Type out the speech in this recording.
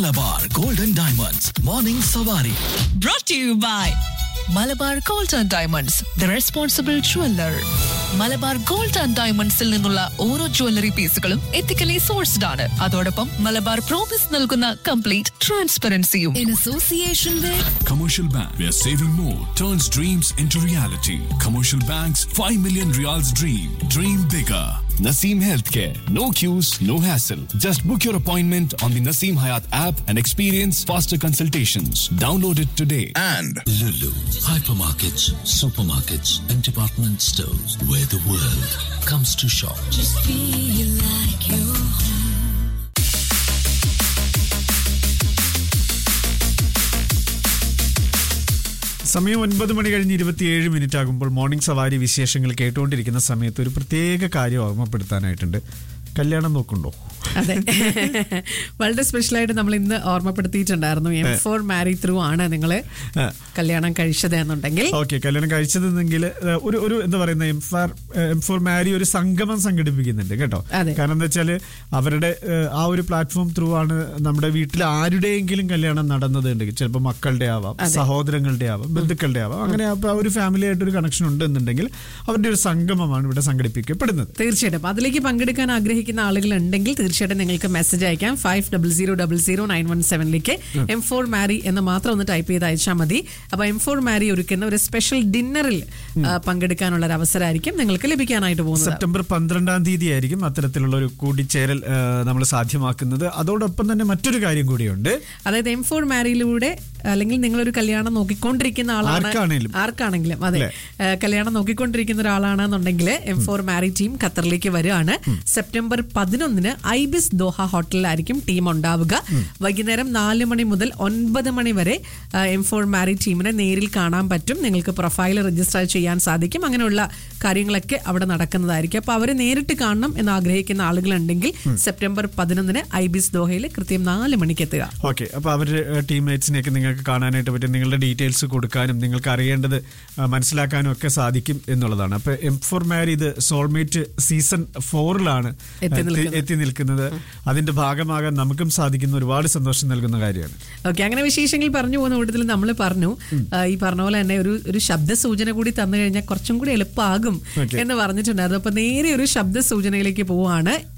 Malabar golden diamonds morning Savari brought to you by Malabar gold and diamonds the responsible jeweller Malabar gold and ഡയമണ്ട്സിൽ നിന്നുള്ള ഓരോ jewellery പീസുകളും ethically sourced ആണ് അതോടൊപ്പം മലബാർ പ്രോമിസ് നൽകുന്ന കംപ്ലീറ്റ് ട്രാൻസ്പെറൻസിയും in association with Commercial Bank, where saving more turns dreams into reality. Commercial Bank's 5 million reals dream. Dream bigger. Naseem Healthcare. No queues, no hassle. Just book your appointment on the Naseem Hayat app and experience faster consultations. Download it today. and Lulu, hypermarkets, supermarkets, and department stores where the world comes to shop. സമയം ഒൻപത് മണി കഴിഞ്ഞ് ഇരുപത്തിയേഴ് minute ആകുമ്പോൾ morning സവാരി വിശേഷങ്ങൾ കേട്ടുകൊണ്ടിരിക്കുന്ന സമയത്ത് ഒരു പ്രത്യേക കാര്യം ഓർമ്മപ്പെടുത്താനായിട്ടുണ്ട് കല്യാണം നോക്കുന്നുണ്ടോ അതെ വളരെ സ്പെഷ്യലായിട്ട് നമ്മൾ ഇന്ന് ഓർമ്മപ്പെടുത്തിയിട്ടുണ്ടായിരുന്നു എം ഫോർ മാരി ത്രൂ ആണ് നിങ്ങൾ ആ. കല്യാണം കഴിച്ചത് എന്നുണ്ടെങ്കിൽ ഓക്കെ കല്യാണം കഴിച്ചതെന്നെങ്കിൽ ഏഹ്, ഒരു ഒരു എന്താ പറയുന്ന M four M four marry ഒരു സംഗമം സംഘടിപ്പിക്കുന്നുണ്ട് കേട്ടോ അതെ. കാരണം എന്താ വെച്ചാല് അവരുടെ ഏഹ്, ആ ഒരു പ്ലാറ്റ്ഫോം ത്രൂ ആണ് നമ്മുടെ വീട്ടിൽ ആരുടെയെങ്കിലും കല്യാണം നടന്നത് ഉണ്ടെങ്കിൽ ചിലപ്പോൾ മക്കളുടെ ആവാം സഹോദരങ്ങളുടെ ആവാം ബന്ധുക്കളുടെ ആവാം അങ്ങനെ അപ്പൊ ആ ഒരു ഫാമിലി ആയിട്ട് ഒരു കണക്ഷൻ ഉണ്ട് എന്നുണ്ടെങ്കിൽ അവരുടെ ഒരു സംഗമമാണ് ഇവിടെ സംഘടിപ്പിക്കപ്പെടുന്നത് തീർച്ചയായിട്ടും അതിലേക്ക് പങ്കെടുക്കാൻ ആഗ്രഹിക്കുന്ന ആളുകൾ ഉണ്ടെങ്കിൽ തീർച്ചയായിട്ടും നിങ്ങൾക്ക് മെസ്സേജ് അയക്കാം five double zero double zero nine one സെവനിലേക്ക് എം ഫോർ മാരി എന്ന് മാത്രം ഒന്ന് ടൈപ്പ് ചെയ്ത് അയച്ചാൽ മതി അപ്പൊ എം ഫോർ മാരി ഒരുക്കുന്ന ഒരു സ്പെഷ്യൽ ഡിന്നറിൽ ആ, പങ്കെടുക്കാനുള്ള ഒരു അവസരമായിരിക്കും നിങ്ങൾക്ക് ലഭിക്കാനായിട്ട് പോകുന്നത് സെപ്റ്റംബർ പന്ത്രണ്ടാം തീയതി ആയിരിക്കും അത്തരത്തിലുള്ള ഒരു കൂടിച്ചേരൽ നമ്മൾ സാധ്യമാക്കുന്നത് അതോടൊപ്പം തന്നെ മറ്റൊരു കാര്യം കൂടിയുണ്ട് അതായത് എം ഫോർ മാരിയിലൂടെ അല്ലെങ്കിൽ നിങ്ങളൊരു കല്യാണം നോക്കിക്കൊണ്ടിരിക്കുന്ന ആളാണ് ആർക്കാണേലും. ആർക്കാണെങ്കിലും അതെ അല്ലേ? ഏഹ് കല്യാണം നോക്കിക്കൊണ്ടിരിക്കുന്ന ഒരാളാണെന്നുണ്ടെങ്കിൽ എം ഫോർ മാരി ടീം ഖത്തറിലേക്ക് വരികയാണ് സെപ്റ്റംബർ പതിനൊന്നിന് ഐബിസ് ദോഹ ഹോട്ടലിലായിരിക്കും ടീം ഉണ്ടാവുക വൈകുന്നേരം നാല് മണി മുതൽ ഒൻപത് മണി വരെ എം ഫോർ മാരി ടീമിനെ നേരിൽ കാണാൻ പറ്റും നിങ്ങൾക്ക് പ്രൊഫൈൽ രജിസ്റ്റർ ചെയ്യാൻ സാധിക്കും അങ്ങനെയുള്ള കാര്യങ്ങളൊക്കെ അവിടെ നടക്കുന്നതായിരിക്കും അപ്പൊ അവരെ നേരിട്ട് കാണണം എന്ന് ആഗ്രഹിക്കുന്ന ആളുകളുണ്ടെങ്കിൽ സെപ്റ്റംബർ പതിനൊന്നിന് ഐബിസ് ദോഹയിൽ കൃത്യം നാല് മണിക്ക് എത്തുക ഓക്കെ അപ്പോൾ അവരുടെ ടീംമേറ്റ്സിനെയൊക്കെ നിങ്ങൾക്ക് കാണാനായിട്ട് പറ്റും നിങ്ങളുടെ ഡീറ്റെയിൽസ് കൊടുക്കാനും നിങ്ങൾക്ക് അറിയേണ്ടത് ആ, മനസ്സിലാക്കാനും ഒക്കെ സാധിക്കും എന്നുള്ളതാണ് അപ്പോൾ എം ഫോർ മാരി ഇത് സോൾമേറ്റ് സീസൺ ഫോറിലാണ് എത്തി നിൽക്കുന്നത്. എത്തി നിൽക്കുന്നത് അതിന്റെ ഭാഗമാകാൻ നമുക്കും സാധിക്കുന്ന ഒരുപാട് സന്തോഷം നൽകുന്ന കാര്യമാണ് ഓക്കെ അങ്ങനെ വിശേഷങ്ങൾ പറഞ്ഞു പോകുന്ന കൂട്ടത്തിൽ നമ്മൾ പറഞ്ഞു ആ, ഈ പറഞ്ഞ പോലെ തന്നെ ഒരു ഒരു ശബ്ദ സൂചന കൂടി തന്നു കഴിഞ്ഞാൽ കുറച്ചും കൂടി എളുപ്പമാകും Okay. എന്ന് പറഞ്ഞിട്ടുണ്ടായിരുന്നു അപ്പൊ നേരെ ഒരു ശബ്ദ സൂചനയിലേക്ക് പോവാണ്